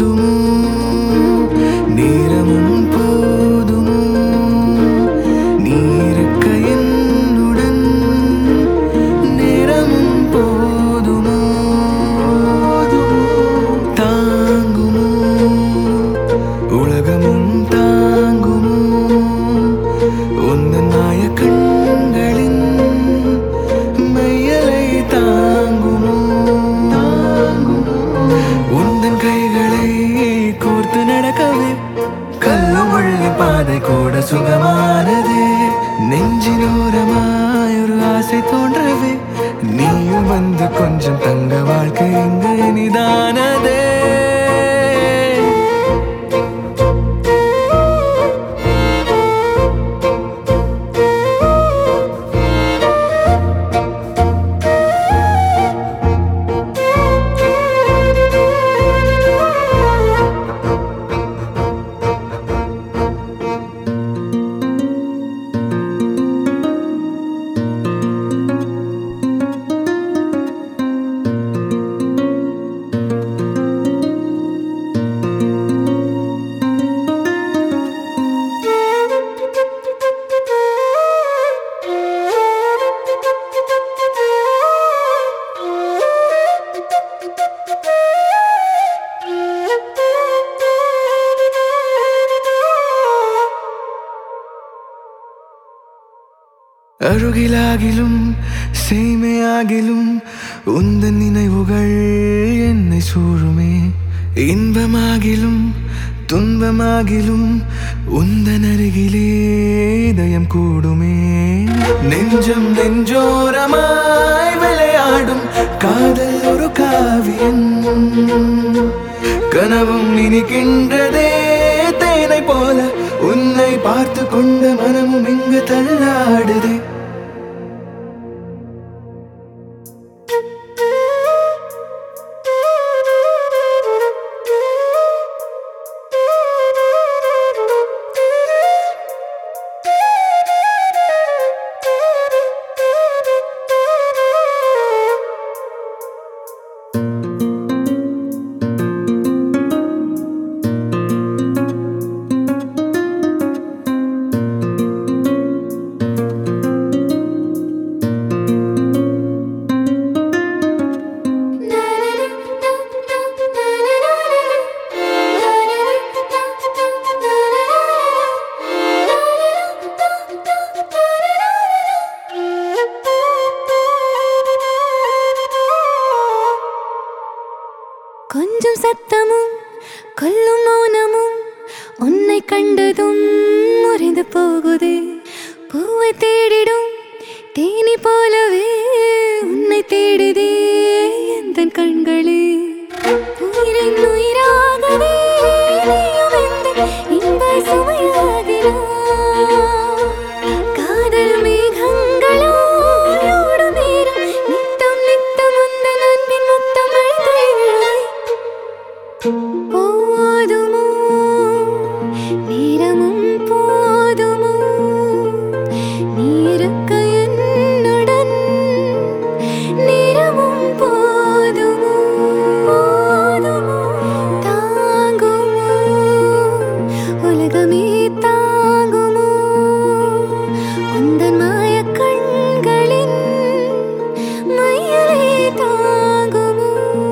போதுமோ நேரமும் போதுமோ நீ இருக்க என்னுடன் நேரமும் போதுமோ தாங்குமோ உலகமும் தாங்குமோ உந்தன் மாய கண்களின் மையலை தாங்குமோ தாங்குமோ உந்தன் கைகளை கோர்த்து நடக்கவே கல்லும் முள்ளி பாதை கூட சுகமானதே நெஞ்சினோரமாய் ஒரு ஆசை தோன்றவே நீயும் வந்து கொஞ்சம் தங்க வாழ்க்கை இங்கு இனிதானதே அருகிலாகிலும் சேமையாகிலும் உந்தன் நினைவுகள் என்னை சூழுமே இன்பமாகிலும் துன்பமாகிலும் உந்தன் அருகிலே இதயம் கூடுமே நெஞ்சம் நெஞ்சோரமாய் விளையாடும் காதல் ஒரு காவியம் கனவும் நினைக்கின்றதே தேனை போல உன்னை பார்த்து கொண்ட மனமும் இங்கு தள்ளாடுதே கொஞ்சம் சத்தமும் கொல்லும் மௌனமும் உன்னை கண்டதும் முறிந்து போகுதே பூவை தேடிடும் தேனி போலவே உன்னை தேடுதே எந்த கண்களே உயிரின் உயிராகவே நீயும் எந்த இன்ப சுமையாகிறாய் காதல் மேகங்களோ ஓடும் நேரம் நித்தம் நித்தம் உந்தன் அன்பின் முத்தம் அழைத்தாய் போதுமோ நேரமும் போதுமோ நீ இருக்க என்னுடன் நேரமும் போதுமோ போதுமோ தாங்குமோ உலகமே தாங்குமோ உந்தன் மாய கண்களின் மையலே தாங்குமோ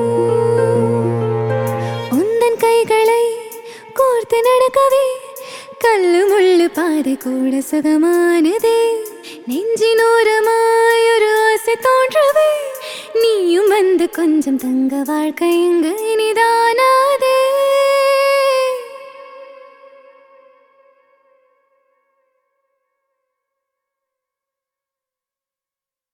உந்தன் கைகளை கோர்த்து நடக்கவே கல்லு முள்ளு பாதை கூட சுகமானதே நெஞ்சினோரமாய் ஒரு ஆசை தோன்றவே நீயும் வந்து கொஞ்சம் தங்க வாழ்க்கை இங்கு இனிதானாதே